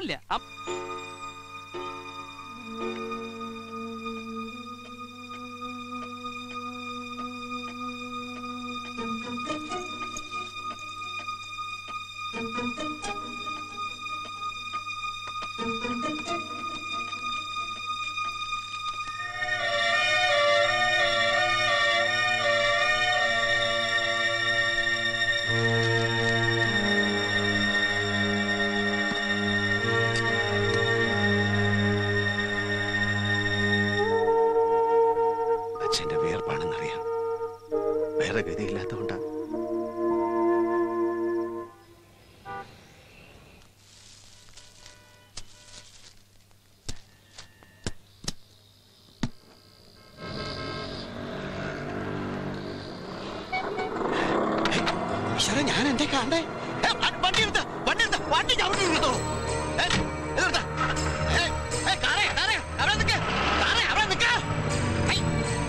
സാരില്ല അം- അച്ഛന്റെ വേർപാണെന്നറിയാം വേറെ ഗതിയില്ലാത്തതുകൊണ്ടാ ഈശ്വര ഞാൻ എന്തേ കാണണ്ടേ ഏ, വ- വണ്ടി എടുത്ത വണ്ടി എടുത്ത വണ്ടി ചവിട്ടി എടുത്തോളൂ ഏ, ഇതെടുത്ത. ഏ, ഏ, കാറേ, കാറേ, അവിടെ നിക്ക്. കാറേ, അവിടെ നിക്ക്. ഹൈ.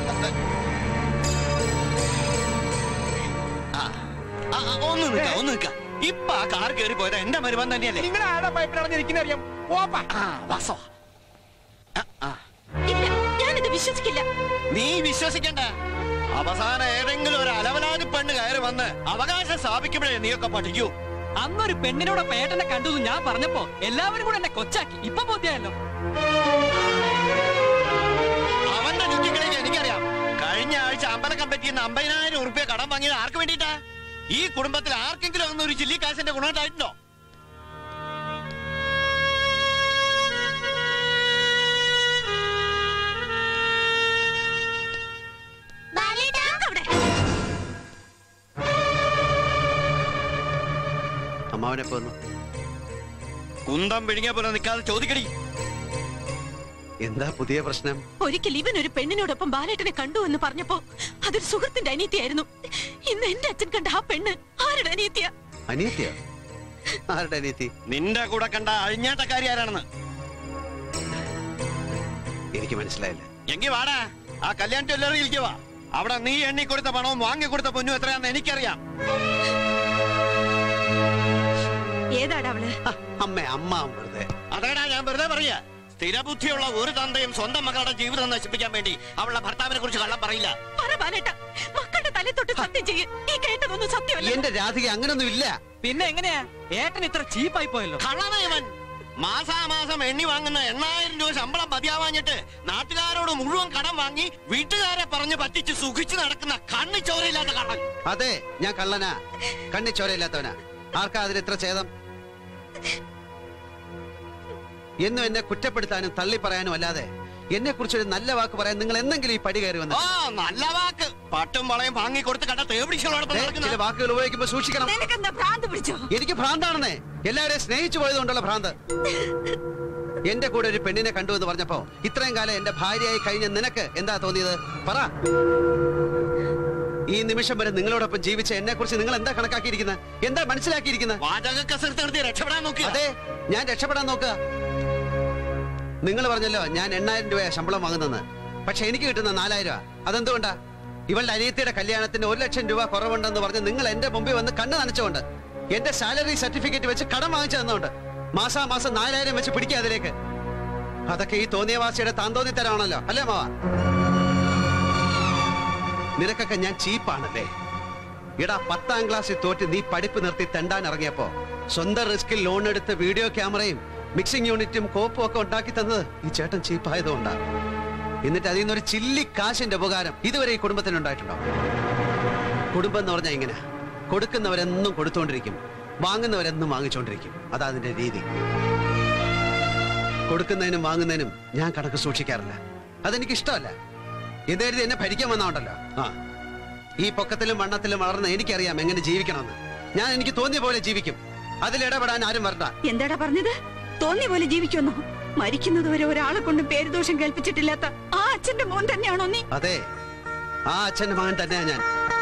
ആ, ആ, ആ, ഒന്ന് നിക്ക ഒന്ന് നിക്ക ഇപ്പൊ ആ കാർ കയറി പോയത് എന്റെ മരുമൻ തന്നെയല്ലേ നിങ്ങൾ ആരുടെ പൈപ്പിലടഞ്ഞിരിക്കുന്ന അറിയാം ഓപ്പാ ആ വാസോ ആ, ആ. ഇല്ല ഞാനിത് വിശ്വസിക്കില്ല നീ വിശ്വസിക്കണ്ട അവസാനം ഏതെങ്കിലും ഒരു അലവലാതി പെണ്ണ് കയറി വന്ന് അവകാശം സ്ഥാപിക്കുമ്പോഴേ നീയൊക്കെ പഠിക്കൂ അന്നൊരു പെണ്ണിനോട് പേട്ടനെ കണ്ടു എന്ന് ഞാൻ പറഞ്ഞപ്പോ എല്ലാവരും കൂടെ എന്നെ കൊച്ചാക്കി ഇപ്പൊ ബോധ്യായല്ലോ അവന്റെ നുറ്റിക്കളിക്ക് എനിക്കറിയാം കഴിഞ്ഞ ആഴ്ച അമ്പല കമ്പറ്റിയിൽ നിന്ന് അമ്പതിനായിരം ഉറുപ്പ്യ കടം വാങ്ങിയത് ആർക്ക് വേണ്ടിയിട്ടാ ഈ കുടുംബത്തിൽ ആർക്കെങ്കിലും അന്ന് ഒരു ചില്ലി കാശിന്റെ ഗുണമുണ്ടായിട്ടുണ്ടോ അവിടെ. അമ്മാവനെ പോന്നു കുന്തം പിഴുങ്ങിയ പോലെ നിൽക്കാതെ ചോദിക്കടി എന്താ പുതിയ പ്രശ്നം ഒരിക്കൽ ഇവൻ ഒരു പെണ്ണിനോടൊപ്പം ബാലേട്ടനെ കണ്ടു എന്ന് പറഞ്ഞപ്പോ അതൊരു സുഹൃത്തിന്റെ അനീതിയായിരുന്നു ഇന്ന് എന്റെ അച്ഛൻ കണ്ട ആ പെണ്ണ് ആരുടെ അനീതിയാ അനിയത്തിയോ ആരുടെ അനിയത്തി നിന്റെ കൂടെ കണ്ട അഴിഞ്ഞാട്ടക്കാരി ആരാണെന്ന് എനിക്ക് മനസ്സിലായില്ല എങ്കി വാടാ ആ കല്യാൺ ജ്വല്ലറിയിലേക്ക് വാ അവിടെ നീ എണ്ണി കൊടുത്ത പണവും വാങ്ങി കൊടുത്ത പൊന്നും എത്രയാണെന്ന് എനിക്കറിയാം ഏതാടാ അവള് അമ്മ അമ്മ വെറുതെ അതേടാ ഞാൻ വെറുതെ പറയാ സ്ഥിരബുദ്ധിയുള്ള ഒരു തന്തയും സ്വന്തം മകളുടെ ജീവിതം നശിപ്പിക്കാൻ വേണ്ടി അവളുടെ ഭർത്താവിനെ കുറിച്ച് കള്ളം പറയില്ല പറ ബാലേട്ട മക്കളുടെ തലേ തൊട്ട് സത്യം ചെയ്യ് ഈ കേട്ടതൊന്നും സത്യമല്ല എന്റെ രാധിക അങ്ങനൊന്നും ഇല്ല പിന്നെ എങ്ങനെയാ ഏട്ടൻ ഇത്ര ചീപ്പായി പോയല്ലോ കള്ളനയവൻ മാസാമാസം എണ്ണി വാങ്ങുന്ന എണ്ണായിരം രൂപ ശമ്പളം മതിയാവാഞ്ഞിട്ട് നാട്ടുകാരോട് മുഴുവൻ കടം വാങ്ങി വീട്ടുകാരെ പറഞ്ഞ് പറ്റിച്ച് സുഖിച്ചു നടക്കുന്ന കണ്ണി ചോരയില്ലാത്ത കള്ളൻ അതെ ഞാൻ കള്ളനാ കണ്ണി ചോരയില്ലാത്തവനാ ആർക്കാ അതിൽ ഇത്ര ഛേദം എന്നും എന്നെ കുറ്റപ്പെടുത്താനും തള്ളി പറയാനും അല്ലാതെ എന്നെ കുറിച്ചൊരു നല്ല വാക്ക് പറയാൻ നിങ്ങൾ എന്തെങ്കിലും ഈ പടി കയറി ഓ വന്നു നല്ല വാക്ക് പട്ടും വളയും വാങ്ങി കൊടുത്ത് കണ്ട തേപിടിച്ചോടൊപ്പം ചില വാക്കുകൾ ഉപയോഗിക്കുമ്പോ സൂക്ഷിക്കണം നിനക്കെന്താ ഭ്രാന്ത് പിടിച്ചോ എനിക്ക് ഭ്രാന്താണെന്നേ എല്ലാവരെയും സ്നേഹിച്ചു പോയതുകൊണ്ടുള്ള ഭ്രാന്ത് എന്റെ കൂടെ ഒരു പെണ്ണിനെ കണ്ടു എന്ന് പറഞ്ഞപ്പോ ഇത്രയും കാലം എന്റെ ഭാര്യയായി കഴിഞ്ഞ നിനക്ക് എന്താ തോന്നിയത് പറ ഈ നിമിഷം വരെ നിങ്ങളോടൊപ്പം ജീവിച്ച എന്നെ കുറിച്ച് നിങ്ങൾ എന്താ കണക്കാക്കിയിരിക്കുന്നത് എന്താ മനസ്സിലാക്കിയിരിക്കുന്നത് വാചക കസരത്ത് നടത്തി രക്ഷപ്പെടാൻ നോക്കി അതെ ഞാൻ രക്ഷപ്പെടാൻ നോക്കുക നിങ്ങൾ പറഞ്ഞല്ലോ ഞാൻ എണ്ണായിരം രൂപ ശമ്പളം വാങ്ങുന്നെന്ന് പക്ഷെ എനിക്ക് കിട്ടുന്ന നാലായിരം രൂപ അതെന്തുകൊണ്ടാ ഇവളുടെ അനിയത്തിയുടെ കല്യാണത്തിന് ഒരു ലക്ഷം രൂപ കുറവുണ്ടെന്ന് പറഞ്ഞ് നിങ്ങൾ എന്റെ മുമ്പിൽ വന്ന് കണ്ണ് നനച്ചുകൊണ്ട് എന്റെ സാലറി സർട്ടിഫിക്കറ്റ് വെച്ച് കടം വാങ്ങിച്ചു തന്നുകൊണ്ട് മാസാമാസം നാലായിരം വെച്ച് പിടിക്കുക അതിലേക്ക് അതൊക്കെ ഈ തോന്നിയവാസിയുടെ താന്തോന്നിത്തരമാണല്ലോ അല്ലേ മാവ നിനക്കൊക്കെ ഞാൻ ചീപ്പാണല്ലേ എടാ പത്താം ക്ലാസ്സിൽ തോറ്റ് നീ പഠിപ്പ് നിർത്തി തെണ്ടാൻ ഇറങ്ങിയപ്പോ സ്വന്തം റിസ്കിൽ ലോൺ എടുത്ത് വീഡിയോ ക്യാമറയും മിക്സിംഗ് യൂണിറ്റും കോപ്പും ഒക്കെ ഉണ്ടാക്കി തന്നത് ഈ ചേട്ടൻ ചീപ്പായതുകൊണ്ടാ എന്നിട്ട് അതിൽ നിന്നൊരു ചില്ലി കാശിന്റെ ഉപകാരം ഇതുവരെ ഈ കുടുംബത്തിന് ഉണ്ടായിട്ടുണ്ടോ കുടുംബം എന്ന് പറഞ്ഞാൽ ഇങ്ങനെ കൊടുക്കുന്നവരെന്നും കൊടുത്തുകൊണ്ടിരിക്കും വാങ്ങുന്നവരെന്നും വാങ്ങിച്ചുകൊണ്ടിരിക്കും അതാ അതിന്റെ രീതി കൊടുക്കുന്നതിനും വാങ്ങുന്നതിനും ഞാൻ കണക്ക് സൂക്ഷിക്കാറില്ല അതെനിക്ക് ഇഷ്ടമല്ല ഇതേരുതി എന്നെ ഭരിക്കാൻ വന്നോണ്ടല്ലോ ആ ഈ പൊക്കത്തിലും വണ്ണത്തിലും വളർന്ന എനിക്കറിയാം എങ്ങനെ ജീവിക്കണമെന്ന് ഞാൻ എനിക്ക് തോന്നിയ പോലെ ജീവിക്കും അതിലിടപെടാൻ ആരും വരണ്ട എന്താടാ പറഞ്ഞത് തോന്നിയ പോലെ ജീവിക്കുമെന്നോ മരിക്കുന്നത് വരെ ഒരാളെ കൊണ്ടും പേരുദോഷം കേൾപ്പിച്ചിട്ടില്ലാത്ത ആ അച്ഛന്റെ മോൻ തന്നെയാണോ നീ അതെ ആ അച്ഛന്റെ മകൻ തന്നെയാ ഞാൻ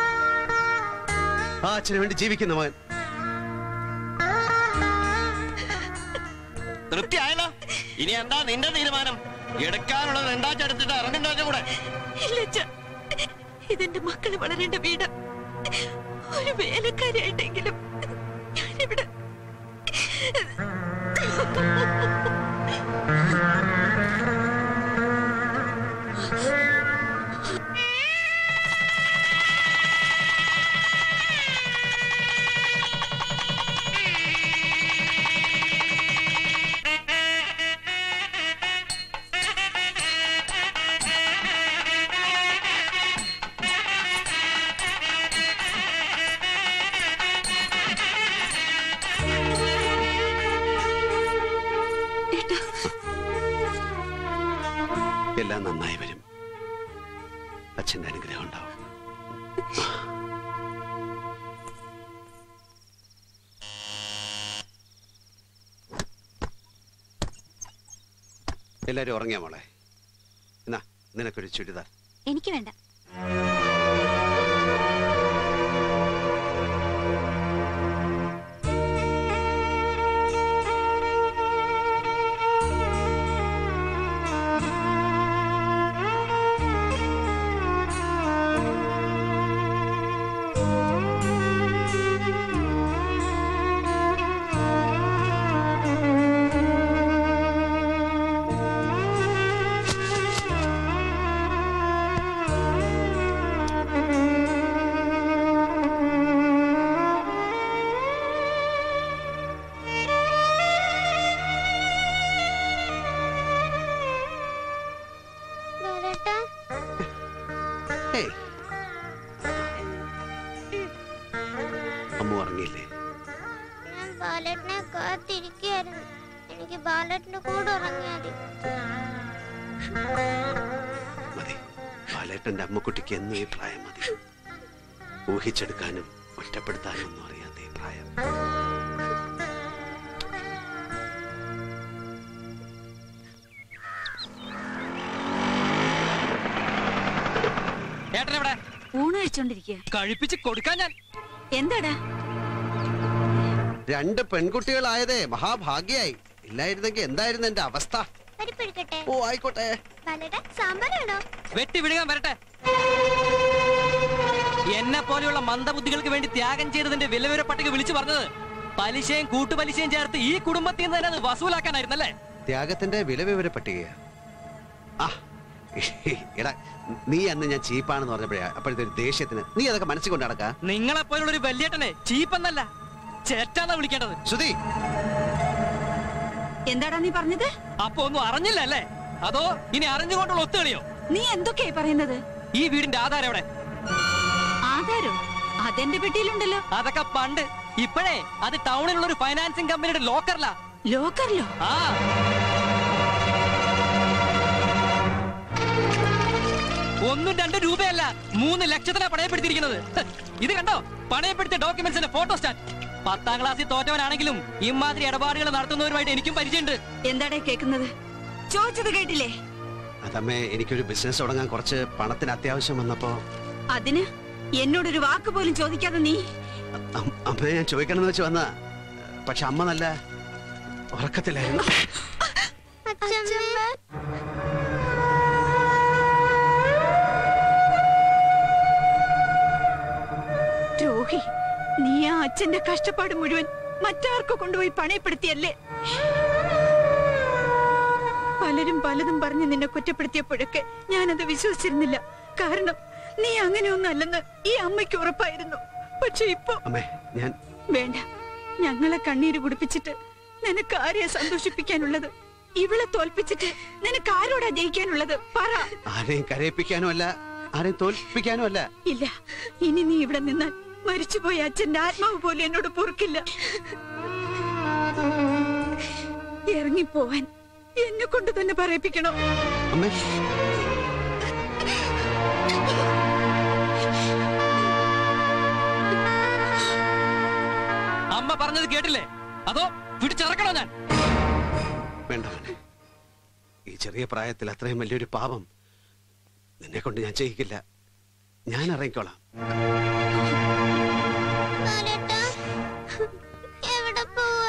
ആ അച്ഛന് വേണ്ടി ജീവിക്കുന്ന മകൻ തൃപ്തിയായല്ലോ ഇനി എന്താ നിന്റെ തീരുമാനം എടുക്കാനുള്ളത് എന്താച്ചെടുത്തിട്ട് ഇറങ്ങുന്നതിന്റെ കൂടെ ഇല്ല അച്ഛ ഇതെന്റെ മക്കള് വളരേണ്ട വീട് ഒരു വേലക്കാരിയായിട്ടെങ്കിലും ഞാനിവിടെ എല്ലാം നന്നായി വരും അച്ഛന്റെ അനുഗ്രഹം ഉണ്ടാവും എല്ലാരും ഉറങ്ങിയ മോളെ എന്നാ നിനക്കൊരു ചുരിദാർ എനിക്ക് വേണ്ട ബാലേട്ടാ ഹേയ്. അമ്മ ഉറങ്ങിയില്ലേ ഞാൻ ബാലേട്ടനെ കാത്തിരിക്കുകയായിരുന്നു എനിക്ക് ബാലേട്ടന്റെ കൂടെ ഉറങ്ങിയാൽ മതി മതി ബാലേട്ടന്റെ അമ്മക്കുട്ടിക്ക് എന്നും ഈ പ്രായം മതി ഊഹിച്ചെടുക്കാനും ഒറ്റപ്പെടുത്താനും ഒന്നും അറിയാത്ത ഈ പ്രായം ഏട്ടനെവിടെ ഊണ് കഴിച്ചോണ്ടിരിക്കുക കഴിപ്പിച്ച് കൊടുക്കാൻ ഞാൻ എന്താടാ രണ്ട് പെൺകുട്ടികളായതേ മഹാഭാഗ്യായി ഇല്ലായിരുന്നെങ്കിൽ എന്തായിരുന്നു എന്റെ അവസ്ഥ പരിപ്പെടുക്കട്ടെ ഓ ആയിക്കോട്ടെ ബാലേട്ട സാമ്പാറാണോ വെട്ടി വിഴുകാൻ വരട്ടെ എന്നെ പോലെയുള്ള മന്ദബുദ്ധികൾക്ക് വേണ്ടി ത്യാഗം ചെയ്തതിന്റെ വിലവിവര പട്ടിക വിളിച്ചു പറഞ്ഞത് പലിശയും കൂട്ടുപലിശയും ചേർത്ത് ഈ കുടുംബത്തിൽ നിന്ന് തന്നെ അത് വസൂലാക്കാനായിരുന്നല്ലേ ത്യാഗത്തിന്റെ വില വിവര പട്ടികയാ ആ എടാ നീ അന്ന് ഞാൻ ചീപ്പാണെന്ന് പറഞ്ഞപ്പോഴേ അപ്പോഴത്തെ ഒരു ദേഷ്യത്തിന് നീ അതൊക്കെ മനസ്സിൽ കൊണ്ട് നടക്കാ നിങ്ങളെ പോലുള്ള ഒരു വലിയേട്ടനെ ചീപ്പെന്നല്ല ചേറ്റാന്നാ വിളിക്കേണ്ടത് ശ്രുതി എന്താടാ നീ പറഞ്ഞത് അപ്പൊ ഒന്നും അറിഞ്ഞില്ല അല്ലേ അതോ ഇനി അറിഞ്ഞുകൊണ്ടുള്ള ഒത്തുകളിയോ നീ എന്തൊക്കെയായി പറയുന്നത് ഈ വീടിന്റെ ആധാരം എവിടെ ആധാരോ അതെന്റെ പെട്ടിയിലുണ്ടല്ലോ അതൊക്കെ പണ്ട് ഇപ്പോഴേ അത് ടൗണിലുള്ള ഒരു ഫൈനാൻസിങ് കമ്പനിയുടെ ലോക്കറിലാ ലോക്കറിലോ ആ ഒന്നും രണ്ടും രൂപയല്ല മൂന്ന് ലക്ഷത്തിനാ പണയപ്പെടുത്തിയിരിക്കുന്നത് ഹ്, ഇത് കണ്ടോ പണയപ്പെടുത്തിയ ഡോക്യുമെന്റ്സിന്റെ ഫോട്ടോ സ്റ്റാറ്റ് പത്താം ക്ലാസ്സിൽ തോറ്റവനാണെങ്കിലും ഇമാതിരി ഇടപാടുകൾ നടത്തുന്നവരുമായിട്ട് എനിക്കും പരിചയമുണ്ട് എന്താടേ കേക്കുന്നത് ചോദിച്ചത് കേട്ടില്ലേ അതമ്മേ എനിക്കൊരു ബിസിനസ് തുടങ്ങാൻ കുറച്ച് പണത്തിന് അത്യാവശ്യം വന്നപ്പോ അതിന് എന്നോടൊരു വാക്ക് പോലും ചോദിക്കാതെ നീ അം- അമ്മയെ ഞാൻ ചോദിക്കണമെന്ന് വെച്ച് വന്ന പക്ഷെ അമ്മ നല്ല ഉറക്കത്തിലായിരുന്നു അച്ഛമ്മ ദ്രോഹി നീ ആ അച്ഛന്റെ കഷ്ടപ്പാട് മുഴുവൻ മറ്റാർക്കോ കൊണ്ടുപോയി പണയപ്പെടുത്തിയല്ലേ പലരും പലതും പറഞ്ഞ് നിന്നെ കുറ്റപ്പെടുത്തിയപ്പോഴൊക്കെ ഞാനത് വിശ്വസിച്ചിരുന്നില്ല കാരണം നീ അങ്ങനെയൊന്നും അല്ലെന്ന് ഈ അമ്മയ്ക്ക് ഉറപ്പായിരുന്നു പക്ഷെ ഇപ്പൊ അമ്മേ ഞാൻ വേണ്ട ഞങ്ങളെ കണ്ണീര് കുടിപ്പിച്ചിട്ട് നിനക്ക് ആരെയാ സന്തോഷിപ്പിക്കാനുള്ളത് ഇവളെ തോൽപ്പിച്ചിട്ട് നിനക്ക് ആരോടാ ജയിക്കാനുള്ളത് പറ ആരെയും കരയിപ്പിക്കാനും അല്ല ആരെയും തോൽപ്പിക്കാനും അല്ല ഇല്ല ഇനി നീ ഇവിടെ നിന്നാൽ മരിച്ചുപോയ അച്ഛന്റെ ആത്മാവ് പോലും എന്നോട് പൊറുക്കില്ല ഇറങ്ങിപ്പോവാൻ എന്നെ കൊണ്ട് തന്നെ പറയിപ്പിക്കണോ അമ്മേ അമ്മ പറഞ്ഞത് കേട്ടില്ലേ അതോ പിടിച്ചിറക്കണോ ഞാൻ വേണ്ട മോനെ ഈ ചെറിയ പ്രായത്തിൽ അത്രയും വലിയൊരു പാപം നിന്നെ കൊണ്ട് ഞാൻ ചെയ്യിക്കില്ല ഞാൻ ഇറങ്ങിക്കോളാം ബാലേട്ട എവിടെ പോവാ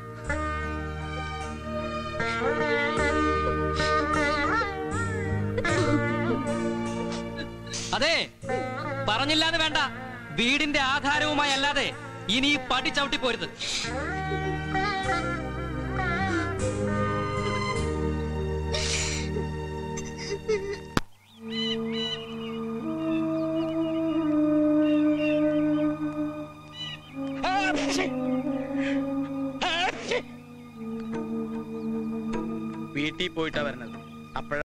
അതെ പറഞ്ഞില്ലാന്ന് വേണ്ട വീടിന്റെ ആധാരവുമായി അല്ലാതെ ഇനി ഈ പടി ചവിട്ടി പോരുത് വീട്ടിൽ പോയിട്ടാ വരണത് അപ്പോഴ